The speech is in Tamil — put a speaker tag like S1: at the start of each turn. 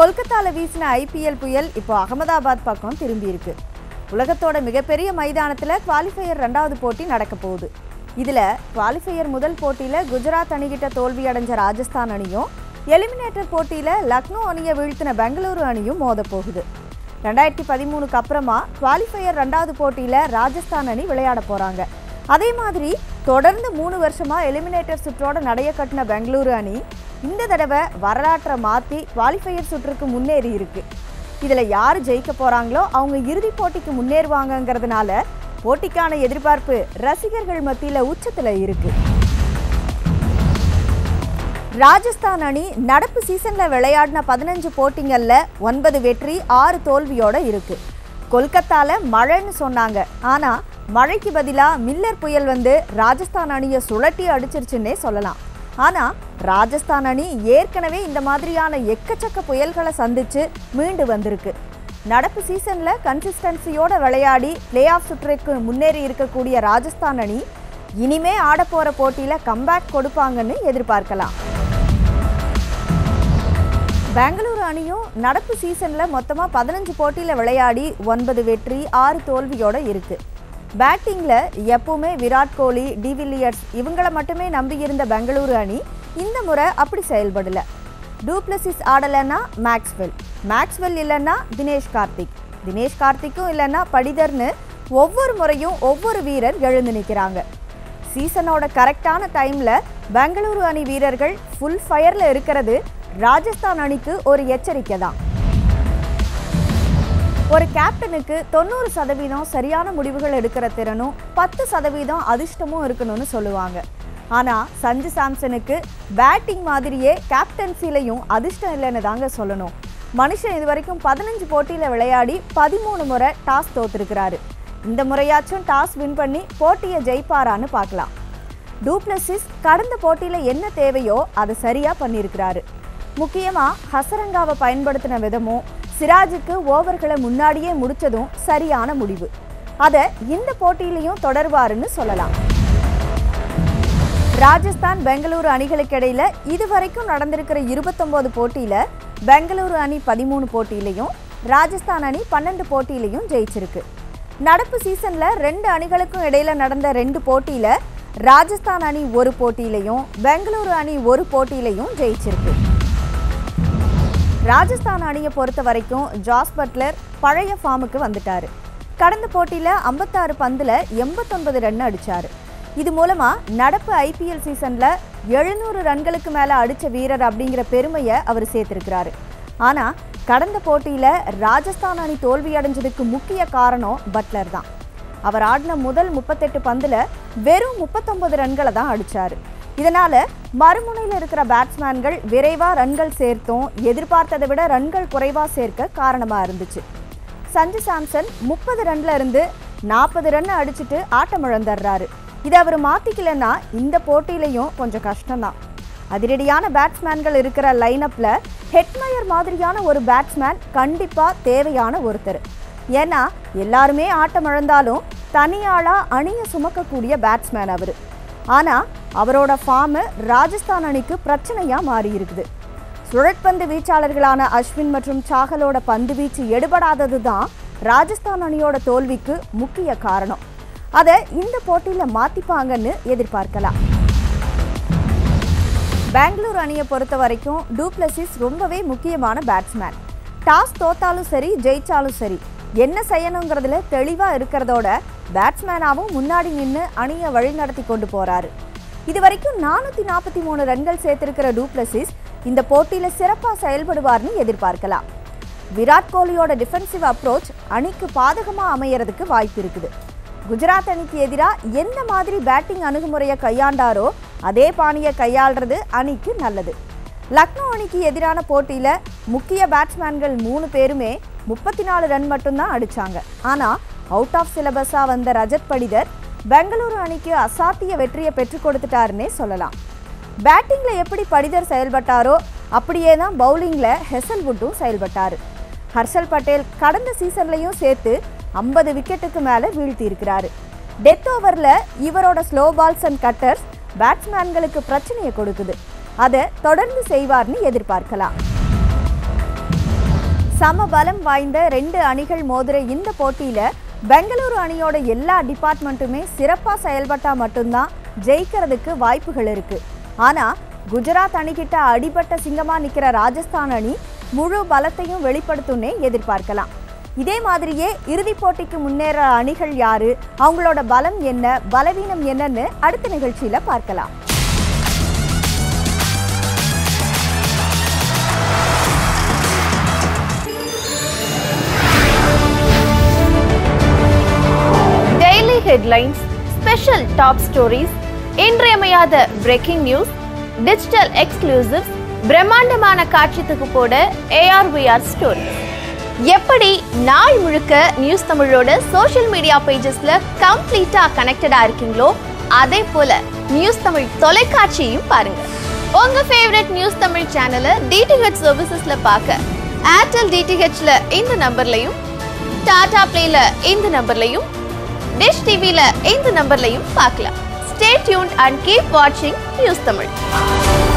S1: கொல்கத்தால வீசின ஐபிஎல் புயல் இப்போ அகமதாபாத் பக்கம் திரும்பி இருக்கு உலகத்தோட மிகப்பெரிய மைதானத்துல குவாலிஃபையர் ரெண்டாவது போட்டி நடக்க போகுது இதுல குவாலிஃபையர் முதல் போட்டியில குஜராத் அணிகிட்ட தோல்வி அடைஞ்ச ராஜஸ்தான் அணியும் எலிமினேட்டர் போட்டியில லக்னோ அணியை வீழ்த்தின பெங்களூரு அணியும் மோத போகுது ரெண்டாயிரத்தி பதிமூணுக்கு அப்புறமா குவாலிஃபையர் ரெண்டாவது போட்டியில ராஜஸ்தான் அணி விளையாட போறாங்க அதே மாதிரி தொடர்ந்து மூணு வருஷமா எலிமினேட்டர் சுற்றோட நடைய கட்டின பெங்களூரு அணி இந்த தடவை வரலாற்றை மாற்றி குவாலிஃபையர் சுற்றுக்கு முன்னேறி இருக்கு இதில் யார் ஜெயிக்க போகிறாங்களோ அவங்க இறுதிப் போட்டிக்கு முன்னேறுவாங்கங்கிறதுனால போட்டிக்கான எதிர்பார்ப்பு ரசிகர்கள் மத்தியில் உச்சத்தில் இருக்கு ராஜஸ்தான் அணி நடப்பு சீசன்ல விளையாடின பதினஞ்சு போட்டிங்கள்ல ஒன்பது வெற்றி ஆறு தோல்வியோட இருக்கு கொல்கத்தால மழைன்னு சொன்னாங்க ஆனா மழைக்கு பதிலா மில்லர் புயல் வந்து ராஜஸ்தான் அணியை சுழட்டி அடிச்சிருச்சுன்னே சொல்லலாம் ஆனா ராஜஸ்தான் அணி ஏற்கனவே இந்த மாதிரியான எக்கச்சக்க புயல்களை சந்திச்சு மீண்டு வந்திருக்கு நடப்பு சீசன்ல கன்சிஸ்டன்சியோட விளையாடி பிளே ஆஃப் சுற்றுக்கு முன்னேறி இருக்கக்கூடிய ராஜஸ்தான் அணி இனிமே ஆடப்போற போட்டியில கம்பேக் கொடுப்பாங்கன்னு எதிர்பார்க்கலாம் பெங்களூரு அணியும் நடப்பு சீசன்ல மொத்தமா பதினஞ்சு போட்டியில விளையாடி ஒன்பது வெற்றி ஆறு தோல்வியோட இருக்கு பேட்டிங்ல எப்பவுமே விராட் கோலி டிவில்லியர்ஸ் இவங்கள மட்டுமே நம்பி இருந்த பெங்களூரு அணி இந்த முறை அப்படி செயல்படல டூப்ளசிஸ் ஆடலைன்னா மேக்ஸ்வெல் மேக்ஸ்வெல் இல்லைன்னா தினேஷ் கார்த்திக் தினேஷ் கார்த்திக்கும் இல்லைன்னா படிதர்னு ஒவ்வொரு முறையும் ஒவ்வொரு வீரர் எழுந்து நிற்கிறாங்க சீசனோட கரெக்டான டைம்ல பெங்களூரு அணி வீரர்கள் ஃபுல் ஃபயர்ல இருக்கிறது ராஜஸ்தான் அணிக்கு ஒரு எச்சரிக்கை தான் ஒரு கேப்டனுக்கு தொண்ணூறு சதவீதம் சரியான முடிவுகள் எடுக்கிற திறனும் பத்து சதவீதம் அதிர்ஷ்டமும் இருக்கணும்னு சொல்லுவாங்க ஆனா சஞ்சு சாம்சனுக்கு பேட்டிங் மாதிரியே கேப்டன்சிலையும் அதிர்ஷ்டம் இல்லைன்னு தாங்க சொல்லணும் மனுஷன் இது வரைக்கும் பதினஞ்சு போட்டியில விளையாடி பதிமூணு முறை டாஸ் தோத்துருக்கிறாரு இந்த முறையாச்சும் டாஸ் வின் பண்ணி போட்டியை ஜெயிப்பாரான்னு பார்க்கலாம் டூப்ளசிஸ் கடந்த போட்டியில என்ன தேவையோ அதை சரியா பண்ணியிருக்கிறாரு முக்கியமா ஹசரங்காவை பயன்படுத்தின விதமும் சிராஜுக்கு ஓவர்களை முன்னாடியே முடிச்சதும் சரியான முடிவு அதை இந்த போட்டியிலையும் தொடர்வாருன்னு சொல்லலாம் ராஜஸ்தான் பெங்களூரு அணிகளுக்கு இடையில இதுவரைக்கும் நடந்திருக்கிற இருபத்தொன்பது போட்டியில பெங்களூரு அணி பதிமூணு போட்டியிலையும் ராஜஸ்தான் அணி பன்னெண்டு போட்டியிலையும் ஜெயிச்சிருக்கு நடப்பு சீசன்ல ரெண்டு அணிகளுக்கும் இடையில நடந்த ரெண்டு போட்டியில ராஜஸ்தான் அணி ஒரு போட்டியிலையும் பெங்களூரு அணி ஒரு போட்டியிலையும் ஜெயிச்சிருக்கு ராஜஸ்தான் அணியை பொறுத்த வரைக்கும் ஜாஸ் பட்லர் பழைய ஃபார்முக்கு வந்துட்டாரு கடந்த போட்டியில ஐம்பத்தாறு பந்துல எண்பத்தொன்பது ரன் அடிச்சாரு இது மூலமா நடப்பு ஐபிஎல் சீசன்ல எழுநூறு ரன்களுக்கு மேல அடிச்ச வீரர் அப்படிங்கிற பெருமையை அவர் சேர்த்திருக்கிறாரு ஆனா கடந்த போட்டியில ராஜஸ்தான் அணி தோல்வி அடைஞ்சதுக்கு முக்கிய காரணம் பட்லர் தான் அவர் ஆடின முதல் முப்பத்தெட்டு பந்துல வெறும் முப்பத்தொன்பது ரன்களை தான் அடிச்சாரு இதனால மறுமுனையில் இருக்கிற பேட்ஸ்மேன்கள் விரைவா ரன்கள் சேர்த்தும் எதிர்பார்த்ததை விட ரன்கள் குறைவா சேர்க்க காரணமா இருந்துச்சு சஞ்சு சாம்சன் முப்பது ரன்ல இருந்து நாற்பது ரன் அடிச்சுட்டு ஆட்டம் இழந்துடுறாரு இதை அவர் மாத்திக்கலன்னா இந்த போட்டியிலையும் கொஞ்சம் கஷ்டம்தான் அதிரடியான பேட்ஸ்மேன்கள் இருக்கிற லைனப்ல ஹெட்மயர் மாதிரியான ஒரு பேட்ஸ்மேன் கண்டிப்பா தேவையான ஒருத்தர் ஏன்னா எல்லாருமே ஆட்டம் இழந்தாலும் தனியாளா அணியை சுமக்கக்கூடிய பேட்ஸ்மேன் அவர் ஆனா அவரோட ஃபார்மு ராஜஸ்தான் அணிக்கு பிரச்சனையா மாறி இருக்குது சுழற்பந்து வீச்சாளர்களான அஸ்வின் மற்றும் சாகலோட பந்து வீச்சு எடுபடாதது தான் ராஜஸ்தான் அணியோட தோல்விக்கு முக்கிய காரணம் அதை இந்த போட்டியில மாத்திப்பாங்கன்னு எதிர்பார்க்கலாம் பெங்களூர் அணியை பொறுத்த வரைக்கும் டூப்ளசிஸ் ரொம்பவே முக்கியமான பேட்ஸ்மேன் டாஸ் தோத்தாலும் சரி ஜெயிச்சாலும் சரி என்ன செய்யணுங்கிறதுல தெளிவா இருக்கிறதோட பேட்ஸ்மேனாவும் முன்னாடி நின்று அணியை வழிநடத்தி கொண்டு போறாரு இது வரைக்கும் நானூத்தி நாற்பத்தி மூணு ரன்கள் சேர்த்திருக்கிற டூப்ளசிஸ் இந்த போட்டியில சிறப்பா செயல்படுவார்னு எதிர்பார்க்கலாம் விராட் கோலியோட டிஃபென்சிவ் அப்ரோச் அணிக்கு பாதகமா அமையறதுக்கு வாய்ப்பு இருக்குது குஜராத் அணிக்கு எதிராக எந்த மாதிரி பேட்டிங் அணுகுமுறையை கையாண்டாரோ அதே பாணியை கையாள்றது அணிக்கு நல்லது லக்னோ அணிக்கு எதிரான போட்டியில முக்கிய பேட்ஸ்மேன்கள் மூணு பேருமே முப்பத்தி நாலு ரன் மட்டும்தான் அடிச்சாங்க ஆனா அவுட் ஆஃப் சிலபஸா வந்த ரஜத் படிதர் பெங்களூரு அணிக்கு அசாத்திய வெற்றியை பெற்றுக் கொடுத்துட்டாருன்னே சொல்லலாம் பேட்டிங்ல எப்படி படிதர் செயல்பட்டாரோ அப்படியே தான் பவுலிங்ல ஹெசல்வுட்டும் செயல்பட்டாரு ஹர்ஷல் பட்டேல் கடந்த சீசன்லையும் சேர்த்து ஐம்பது விக்கெட்டுக்கு மேலே வீழ்த்தி இருக்கிறாரு டெத் ஓவரில் இவரோட ஸ்லோ பால்ஸ் அண்ட் கட்டர்ஸ் பேட்ஸ்மேன்களுக்கு பிரச்சனையை கொடுக்குது அதை தொடர்ந்து செய்வார்னு எதிர்பார்க்கலாம் சம பலம் வாய்ந்த ரெண்டு அணிகள் மோதுற இந்த போட்டியில பெங்களூரு அணியோட எல்லா டிபார்ட்மெண்ட்டுமே சிறப்பாக செயல்பட்டா மட்டும்தான் ஜெயிக்கிறதுக்கு வாய்ப்புகள் இருக்கு ஆனா குஜராத் அணிகிட்ட அடிபட்ட சிங்கமா நிக்கிற ராஜஸ்தான் அணி முழு பலத்தையும் வெளிப்படுத்தும்னே எதிர்பார்க்கலாம் இதே மாதிரியே இறுதிப் போட்டிக்கு முன்னேற அணிகள் யாரு அவங்களோட பலம் என்ன பலவீனம் என்னன்னு அடுத்த நிகழ்ச்சியில பார்க்கலாம்
S2: daily headlines special top stories இன்றியமையாத பிரேக்கிங் நியூஸ் டிஜிட்டல் எக்ஸ்க்ளூசிவ்ஸ் பிரம்மாண்டமான காட்சி தொகுப்போட ஏஆர்விஆர் ஸ்டோரி எப்படி நாள் முழுக்க நியூஸ் தமிழோட சோஷியல் மீடியா பேஜஸ்ல கம்ப்ளீட்டா கனெக்டடா இருக்கீங்களோ அதே போல நியூஸ் தமிழ் தொலைக்காட்சியையும் பாருங்க உங்க ஃபேவரட் நியூஸ் தமிழ் சேனலை டிடிஹெச் சர்வீசஸ்ல பார்க்க ஏர்டெல் டிடிஹெச்ல இந்த நம்பர்லையும் டாடா பிளேல இந்த நம்பர்லையும் டிஷ் டிவில இந்த நம்பர்லையும் பார்க்கலாம் ஸ்டே டியூன் அண்ட் கீப் வாட்சிங் நியூஸ் தமிழ்